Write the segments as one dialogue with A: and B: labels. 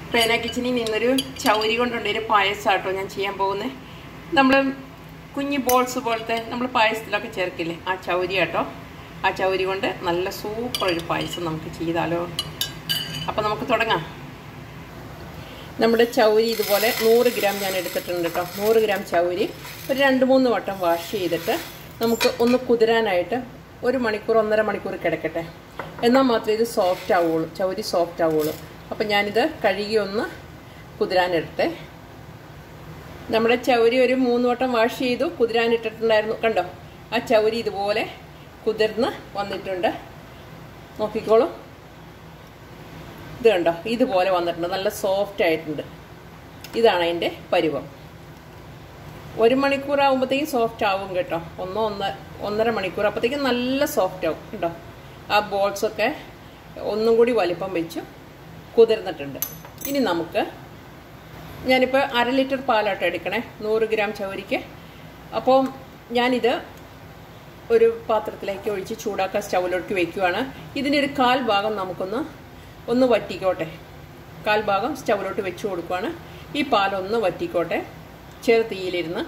A: പേന കിച്ചണിൽ നിന്നൊരു ചൗരി കൊണ്ടുണ്ട് ഒരു പായസമാട്ടോ ഞാൻ ചെയ്യാൻ പോകുന്നത് നമ്മൾ കുഞ്ഞു ബോൾസ് പോലത്തെ നമ്മൾ പായസത്തിലൊക്കെ ചേർക്കില്ലേ ആ ചൗരി ആട്ടോ ആ ചൗരി കൊണ്ട് നല്ല സൂപ്പർ ഒരു പായസം നമുക്ക് ചെയ്താലോ അപ്പം നമുക്ക് തുടങ്ങാം നമ്മുടെ ചൗരി ഇതുപോലെ നൂറ് ഗ്രാം ഞാൻ എടുത്തിട്ടുണ്ട് കേട്ടോ നൂറ് ഗ്രാം ചൗരി ഒരു രണ്ട് മൂന്ന് വട്ടം വാഷ് ചെയ്തിട്ട് നമുക്ക് ഒന്ന് കുതിരാനായിട്ട് ഒരു മണിക്കൂർ ഒന്നര മണിക്കൂർ കിടക്കട്ടെ എന്നാൽ മാത്രമേ ഇത് സോഫ്റ്റ് ആവുള്ളൂ ചൗരി സോഫ്റ്റ് ആവുള്ളൂ അപ്പം ഞാനിത് കഴുകി ഒന്ന് കുതിരാനെടുത്തെ നമ്മുടെ ചൗരി ഒരു മൂന്ന് വട്ടം വാഷ് ചെയ്തു കുതിരാനിട്ടിട്ടുണ്ടായിരുന്നു കണ്ടോ ആ ചൗരി ഇതുപോലെ കുതിർന്ന് വന്നിട്ടുണ്ട് നോക്കിക്കോളൂ ഇത് കണ്ടോ ഇതുപോലെ വന്നിട്ടുണ്ട് നല്ല സോഫ്റ്റ് ആയിട്ടുണ്ട് ഇതാണ് അതിൻ്റെ പരുവം ഒരു മണിക്കൂർ ആകുമ്പോഴത്തേക്കും സോഫ്റ്റ് ആവും കേട്ടോ ഒന്നോ ഒന്ന് ഒന്നര മണിക്കൂർ അപ്പോഴത്തേക്കും നല്ല സോഫ്റ്റ് ആവും കേട്ടോ ആ ബോൾസൊക്കെ ഒന്നും കൂടി വലിപ്പം വെച്ചു കുതിർന്നിട്ടുണ്ട് ഇനി നമുക്ക് ഞാനിപ്പോൾ അര ലിറ്റർ പാലാട്ടോ എടുക്കണേ നൂറ് ഗ്രാം ചവരിക്ക് അപ്പോൾ ഞാനിത് ഒരു പാത്രത്തിലേക്ക് ഒഴിച്ച് ചൂടാക്കാൻ സ്റ്റൗവിലേക്ക് വെക്കുവാണ് ഇതിൻ്റെ കാൽ ഭാഗം നമുക്കൊന്ന് ഒന്ന് വറ്റിക്കോട്ടെ കാൽ ഭാഗം സ്റ്റൗവിലോട്ട് വെച്ച് കൊടുക്കുവാണ് ഈ പാലൊന്ന് വറ്റിക്കോട്ടെ ചെറു തീയിലിരുന്ന്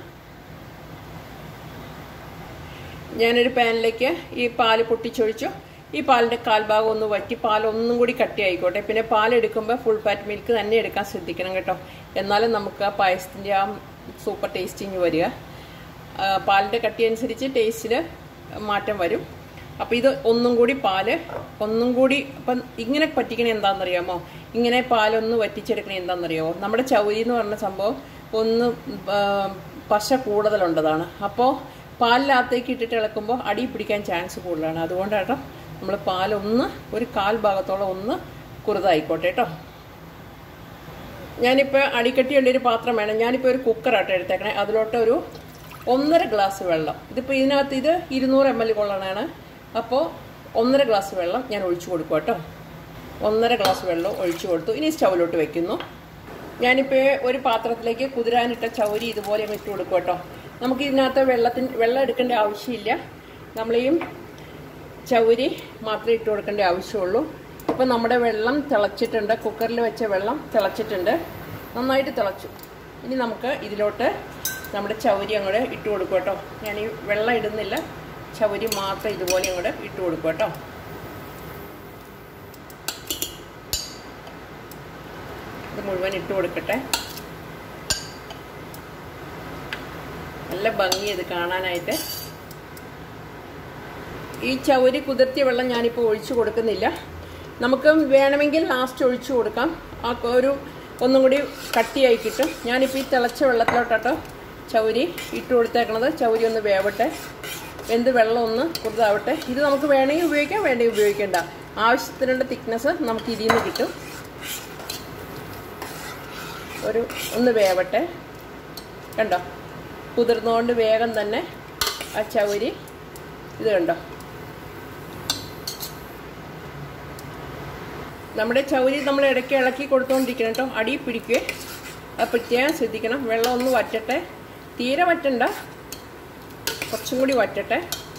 A: ഞാനൊരു പാനിലേക്ക് ഈ പാല് പൊട്ടിച്ചൊഴിച്ചു ഈ പാലിൻ്റെ കാൽഭാഗം ഒന്ന് വറ്റി പാൽ ഒന്നും കൂടി കട്ടി ആയിക്കോട്ടെ പിന്നെ പാലെടുക്കുമ്പോൾ ഫുൾ ഫാറ്റ് മിൽക്ക് തന്നെ എടുക്കാൻ ശ്രദ്ധിക്കണം കേട്ടോ എന്നാലും നമുക്ക് ആ പായസത്തിൻ്റെ ആ സൂപ്പർ ടേസ്റ്റിങ് വരിക പാലിൻ്റെ കട്ടി അനുസരിച്ച് ടേസ്റ്റിൽ മാറ്റം വരും അപ്പോൾ ഇത് ഒന്നും കൂടി പാല് ഒന്നും കൂടി അപ്പം ഇങ്ങനെ പറ്റിക്കണേ എന്താണെന്നറിയാമോ ഇങ്ങനെ പാലൊന്ന് വറ്റിച്ചെടുക്കണേ എന്താണെന്നറിയാമോ നമ്മുടെ ചൗരി എന്ന് പറഞ്ഞ സംഭവം ഒന്ന് പശ കൂടുതലുണ്ടതാണ് അപ്പോൾ പാലിനകത്തേക്ക് ഇട്ടിട്ട് ഇളക്കുമ്പോൾ അടി പിടിക്കാൻ ചാൻസ് കൂടുതലാണ് അതുകൊണ്ടാട്ടോ നമ്മൾ പാലൊന്ന് ഒരു കാൽ ഭാഗത്തോളം ഒന്ന് കുറുതായിക്കോട്ടെ കേട്ടോ ഞാനിപ്പോൾ അടിക്കട്ടിയുള്ള ഒരു പാത്രം വേണം ഞാനിപ്പോൾ ഒരു കുക്കറാട്ടോ എടുത്തേക്കണേ അതിലോട്ട് ഒരു ഒന്നര ഗ്ലാസ് വെള്ളം ഇതിപ്പോൾ ഇതിനകത്ത് ഇത് ഇരുന്നൂറ് എം എൽ കൊള്ളണാണ് അപ്പോൾ ഒന്നര ഗ്ലാസ് വെള്ളം ഞാൻ ഒഴിച്ചു കൊടുക്കും കേട്ടോ ഒന്നര ഗ്ലാസ് വെള്ളം ഒഴിച്ചു കൊടുത്തു ഇനി സ്റ്റൗവിലോട്ട് വെക്കുന്നു ഞാനിപ്പോൾ ഒരു പാത്രത്തിലേക്ക് കുതിരാനിട്ട ചൗരി ഇതുപോലെ ഇട്ട് കൊടുക്കും കേട്ടോ നമുക്ക് ഇതിനകത്ത് വെള്ളത്തിന് വെള്ളം എടുക്കേണ്ട ആവശ്യമില്ല നമ്മളീ ചൗരി മാത്രമേ ഇട്ട് കൊടുക്കേണ്ട ആവശ്യമുള്ളൂ ഇപ്പം നമ്മുടെ വെള്ളം തിളച്ചിട്ടുണ്ട് കുക്കറിൽ വെച്ച വെള്ളം തിളച്ചിട്ടുണ്ട് നന്നായിട്ട് തിളച്ചു ഇനി നമുക്ക് ഇതിലോട്ട് നമ്മുടെ ചൗരി അങ്ങോട്ട് ഇട്ട് കൊടുക്കും കേട്ടോ ഞാൻ ഈ വെള്ളം ഇടുന്നില്ല ചൗരി മാത്രം ഇതുപോലെ അങ്ങോട്ട് ഇട്ട് കൊടുക്കും കേട്ടോ ഇത് മുഴുവൻ ഇട്ട് കൊടുക്കട്ടെ നല്ല ഭംഗി ഇത് കാണാനായിട്ട് ഈ ചൗരി കുതിർത്തിയ വെള്ളം ഞാനിപ്പോൾ ഒഴിച്ചു കൊടുക്കുന്നില്ല നമുക്ക് വേണമെങ്കിൽ ലാസ്റ്റ് ഒഴിച്ചു കൊടുക്കാം ആ ഒരു ഒന്നും കൂടി കട്ടിയായി കിട്ടും ഞാനിപ്പോൾ ഈ തിളച്ച വെള്ളത്തിലോട്ടോ ചൗരി ഇട്ട് കൊടുത്തേക്കണത് ചൗരി ഒന്ന് വേവട്ടെ എന്ത് വെള്ളം ഒന്ന് കുറുതാവട്ടെ ഇത് നമുക്ക് വേണമെങ്കിൽ ഉപയോഗിക്കാം വേണമെങ്കിൽ ഉപയോഗിക്കേണ്ട ആവശ്യത്തിനുള്ള തിക്നെസ് നമുക്ക് ഇതിൽ നിന്ന് കിട്ടും ഒരു ഒന്ന് വേവട്ടെ കണ്ടോ കുതിർന്നുകൊണ്ട് വേഗം തന്നെ ആ ചൗരി ഇത് കണ്ടോ നമ്മുടെ ചൗരി നമ്മൾ ഇടയ്ക്ക് ഇളക്കി കൊടുത്തുകൊണ്ടിരിക്കണം കേട്ടോ അടി പിടിക്കുക അത് പ്രത്യേകം ശ്രദ്ധിക്കണം വെള്ളം ഒന്ന് വറ്റട്ടെ തീരെ വറ്റണ്ട കുറച്ചും കൂടി വറ്റട്ടെ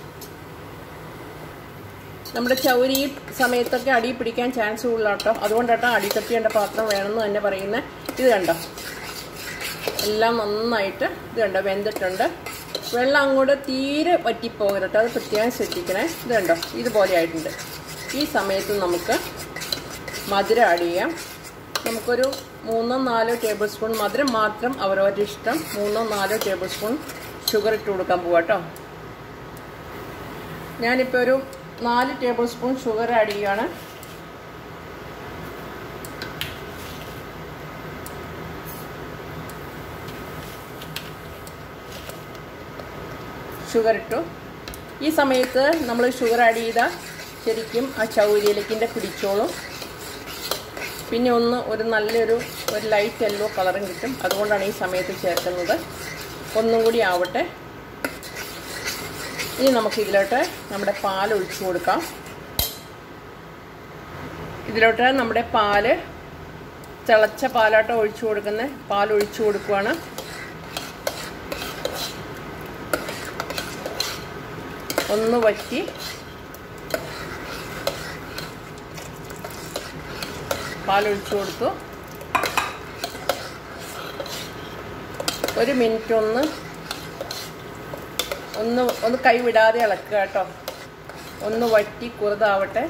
A: നമ്മുടെ ചൗരി ഈ സമയത്തൊക്കെ അടി പിടിക്കാൻ ചാൻസ് കൂടുതലാട്ടോ അതുകൊണ്ടാട്ടോ അടി തട്ടിയേണ്ട പാത്രം വേണമെന്ന് തന്നെ പറയുന്നത് ഇത് കണ്ടോ എല്ലാം നന്നായിട്ട് ഇത് കണ്ടോ വെന്തിട്ടുണ്ട് വെള്ളം അങ്ങോട്ട് തീരെ വറ്റിപ്പോകരുട്ടോ അത് പ്രത്യേകം ശ്രദ്ധിക്കണേ ഇത് കണ്ടോ ഇതുപോലെ ആയിട്ടുണ്ട് ഈ സമയത്ത് നമുക്ക് മധുരം ആഡ് ചെയ്യാം നമുക്കൊരു മൂന്നോ നാലോ ടേബിൾ സ്പൂൺ മധുരം മാത്രം അവരവരുടെ ഇഷ്ടം മൂന്നോ നാലോ ടേബിൾ സ്പൂൺ ഷുഗർ ഇട്ട് കൊടുക്കാൻ പോവാട്ടോ ഞാനിപ്പോൾ ഒരു നാല് ടേബിൾ സ്പൂൺ ഷുഗർ ആഡ് ചെയ്യുകയാണ് ഷുഗർ ഇട്ടു ഈ സമയത്ത് നമ്മൾ ഷുഗർ ആഡ് ചെയ്താൽ ശരിക്കും ആ ചൗരിയിലേക്കിൻ്റെ പിടിച്ചോളും പിന്നെ ഒന്ന് ഒരു നല്ലൊരു ഒരു ലൈറ്റ് യെല്ലോ കളറും കിട്ടും അതുകൊണ്ടാണ് ഈ സമയത്ത് ചേർക്കുന്നത് ഒന്നും കൂടി ആവട്ടെ ഇനി നമുക്ക് ഇതിലോട്ട് നമ്മുടെ പാൽ ഒഴിച്ചു കൊടുക്കാം ഇതിലോട്ട് നമ്മുടെ പാല് തിളച്ച പാലാട്ടം ഒഴിച്ചു കൊടുക്കുന്ന പാൽ ഒഴിച്ചു കൊടുക്കുവാണ് ഒന്ന് വറ്റി പാലൊഴിച്ചു കൊടുത്തു ഒരു മിനിറ്റ് ഒന്ന് ഒന്ന് ഒന്ന് കൈ വിടാതെ ഇളക്കുക കേട്ടോ ഒന്ന് വറ്റി കുറുതാവട്ടെ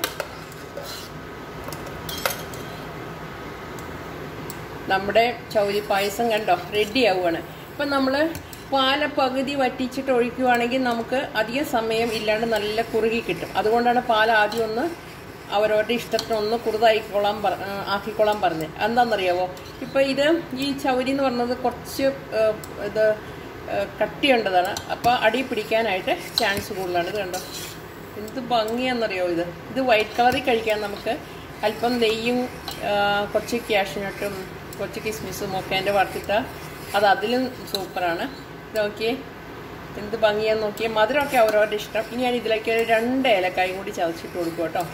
A: നമ്മുടെ ചൗരി പായസം കണ്ടോ റെഡി ആവുകയാണ് ഇപ്പം നമ്മൾ പാല പകുതി വറ്റിച്ചിട്ട് ഒഴിക്കുവാണെങ്കിൽ നമുക്ക് അധികം സമയം ഇല്ലാണ്ട് നല്ല കുറുകി കിട്ടും അതുകൊണ്ടാണ് പാൽ ആദ്യം ഒന്ന് അവരവരുടെ ഇഷ്ടത്തിന് ഒന്ന് കുറുതായിക്കോളാൻ പറ ആ, ആക്കിക്കോളാൻ പറഞ്ഞത് എന്താണെന്നറിയാവോ ഇപ്പം ഇത് ഈ ചൗരി എന്ന് പറഞ്ഞത് കുറച്ച് ആ, ഇത് ആ, കട്ടിയുണ്ടതാണ് അപ്പോൾ അടി പിടിക്കാനായിട്ട് ചാൻസ് കൂടുതലാണ് ഇത് കണ്ടോ എന്ത് ഭംഗിയാണെന്നറിയോ ഇത് ഇത് വൈറ്റ് കളറിൽ കഴിക്കാൻ നമുക്ക് അല്പം നെയ്യും ആ, കുറച്ച് ക്യാഷ്നട്ടും കുറച്ച് കിസ്മിസും ഒക്കെ എൻ്റെ വറുത്തിട്ട അത് അതിലും സൂപ്പറാണ് ഇത് നോക്കിയേ എന്ത് ഭംഗിയാന്ന് നോക്കിയേ മധുരമൊക്കെ അവരവരുടെ ഇഷ്ടം ഇനി ഞാൻ ഇതിലേക്ക് ഒരു രണ്ട് ഏലക്കായും കൂടി ചതച്ചിട്ട് കൊടുക്കും കേട്ടോ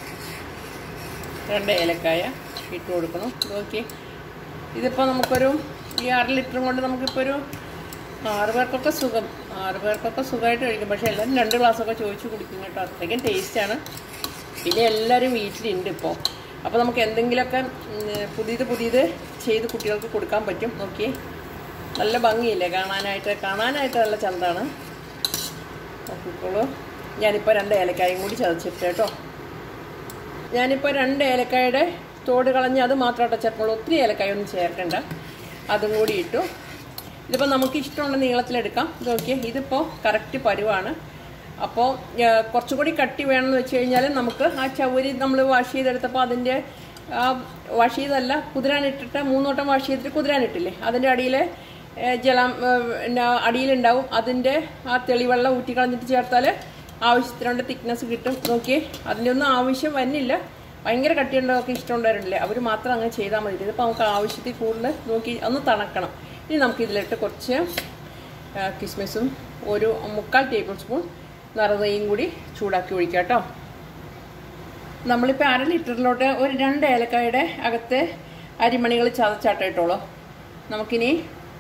A: രണ്ട് ഏലക്കായ ഇട്ട് കൊടുക്കണം ഇത് നോക്കിയേ ഇതിപ്പോൾ നമുക്കൊരു ഈ അര ലിറ്ററും കൊണ്ട് നമുക്കിപ്പോൾ ഒരു ആറ് പേർക്കൊക്കെ സുഖം ആറ് പേർക്കൊക്കെ സുഖമായിട്ട് കഴിക്കും പക്ഷേ എല്ലാവരും രണ്ട് ഗ്ലാസ്സൊക്കെ ചോദിച്ച് കുടിക്കും കേട്ടോ അത്രയ്ക്കും ടേസ്റ്റാണ് പിന്നെ എല്ലാവരും വീട്ടിലുണ്ട് ഇപ്പോൾ അപ്പോൾ നമുക്ക് എന്തെങ്കിലുമൊക്കെ ഉം, പുതിയത് പുതിയത് ചെയ്ത് കുട്ടികൾക്ക് കൊടുക്കാൻ പറ്റും നോക്കിയേ നല്ല ഭംഗിയില്ലേ കാണാനായിട്ട് കാണാനായിട്ട് നല്ല ചന്താണ് നോക്കിക്കോളൂ ഞാനിപ്പോൾ രണ്ട് ഏലക്കായും കൂടി ചതച്ചിട്ട് കേട്ടോ ഞാനിപ്പോൾ രണ്ട് ഏലക്കായുടെ തോട് കളഞ്ഞ് അത് മാത്രമായിട്ട് ചേർക്കുള്ളൂ ഒത്തിരി ഏലക്കായ ഒന്നും ചേർക്കണ്ട അതും കൂടി ഇട്ടു ഇതിപ്പോൾ നമുക്ക് ഇഷ്ടമുള്ള നീളത്തിലെടുക്കാം ഇത് നോക്കിയേ ഇതിപ്പോൾ കറക്റ്റ് പരുവാണ് അപ്പോൾ കുറച്ചുകൂടി കട്ടി വേണമെന്ന് വെച്ച് കഴിഞ്ഞാൽ നമുക്ക് ആ ചവരി നമ്മൾ വാഷ് ചെയ്തെടുത്തപ്പോൾ അതിൻ്റെ ആ വാഷ് ചെയ്തല്ല കുതിരാനിട്ടിട്ട് മൂന്നോട്ടം വാഷ് ചെയ്തിട്ട് കുതിരാനിട്ടില്ലേ അതിൻ്റെ അടിയിൽ ജലം ഏ, പിന്നെ അടിയിലുണ്ടാവും അതിൻ്റെ ആ തെളിവെള്ളം ഊറ്റിക്കളഞ്ഞിട്ട് ചേർത്താൽ ആവശ്യത്തിനുള്ള തിക്നെസ് കിട്ടും നോക്കിയേ അതിൻ്റെ ഒന്നും ആവശ്യം വന്നില്ല ഭയങ്കര കട്ടിയുണ്ടൊക്കെ ഇഷ്ടമുള്ളവരുണ്ടല്ലേ അവർ മാത്രം അങ്ങനെ ചെയ്താൽ മതി ഇതിപ്പോൾ നമുക്ക് ആവശ്യത്തിൽ കൂടുതൽ നോക്കി ഒന്ന് തണക്കണം ഇനി നമുക്ക് ഇതിലിട്ട് കുറച്ച് ആ, കിസ്മിസും ഒരു മുക്കാൽ ടേബിൾ സ്പൂൺ നിറനെയ്യും കൂടി ചൂടാക്കി ഒഴിക്കാം കേട്ടോ നമ്മളിപ്പോൾ അര ലിറ്ററിലോട്ട് ഒരു രണ്ട് ഏലക്കായുടെ അകത്ത് അരിമണികൾ ചതച്ചാട്ടം ഇട്ടോളൂ നമുക്കിനി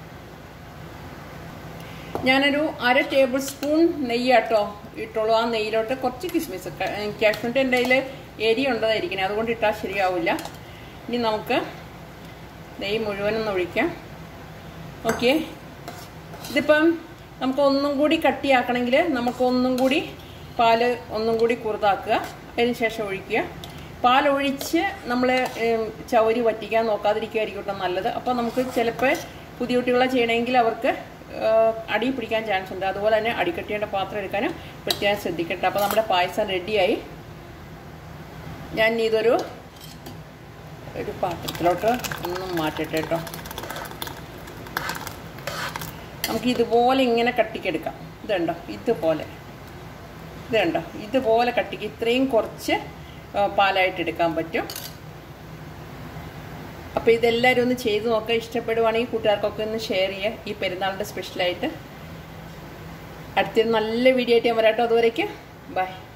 A: ഞാനൊരു അര ടേബിൾ സ്പൂൺ നെയ്യാട്ടോ ഇട്ടോളൂ ആ നെയ്യിലോട്ട് കുറച്ച് കിസ്മിസ് കാഷ്നട്ട് എൻ്റെ കയ്യിൽ എരി ഉണ്ടതായിരിക്കണേ അതുകൊണ്ട് ഇട്ടാൽ ശരിയാവില്ല ഇനി നമുക്ക് നെയ്യ് മുഴുവനൊന്ന് ഒഴിക്കാം ഓക്കെ ഇതിപ്പം നമുക്ക് ഒന്നും കൂടി കട്ടിയാക്കണമെങ്കിൽ നമുക്ക് ഒന്നും കൂടി പാല് ഒന്നും കൂടി കുറുതാക്കുക അതിന് ശേഷം ഒഴിക്കുക പാൽ ഒഴിച്ച് നമ്മൾ ചവരി വറ്റിക്കാൻ നോക്കാതിരിക്കുമായിരിക്കും കേട്ടോ നല്ലത് അപ്പോൾ നമുക്ക് ചിലപ്പോൾ പുതിയ കുട്ടികളെ ചെയ്യണമെങ്കിൽ അവർക്ക് ഏഹ്, അടി പിടിക്കാൻ ചാൻസ് ഉണ്ട് അതുപോലെ തന്നെ അടിക്കട്ടിയുടെ പാത്രം എടുക്കാനും പ്രത്യേകം ശ്രദ്ധിക്കട്ടെ അപ്പോൾ നമ്മുടെ പായസം റെഡിയായി ഞാൻ ഇനി ഇതൊരു ഒരു പാത്രത്തിലോട്ട് ഒന്ന് മാറ്റട്ടെ കേട്ടോ നമുക്ക് ഇതുപോലെ ഇങ്ങനെ കട്ടിക്കെടുക്കാം ഇതുണ്ടോ ഇതുപോലെ ഇതുണ്ടോ ഇതുപോലെ കട്ടിക്ക് ഇത്രയും കുറച്ച് ആ, പാലായിട്ട് എടുക്കാൻ പറ്റും അപ്പോൾ ഇതെല്ലാവരും ഒന്ന് ചെയ്ത് നോക്കുക ഇഷ്ടപ്പെടുവാണെങ്കിൽ കൂട്ടുകാർക്കൊക്കെ ഒന്ന് ഷെയർ ചെയ്യുക ഈ പെരുന്നാളിൻ്റെ സ്പെഷ്യലായിട്ട് അടുത്തൊരു നല്ല വീഡിയോ ആയിട്ട് ഞാൻ വരാട്ടോ അതുവരേക്ക് ബൈ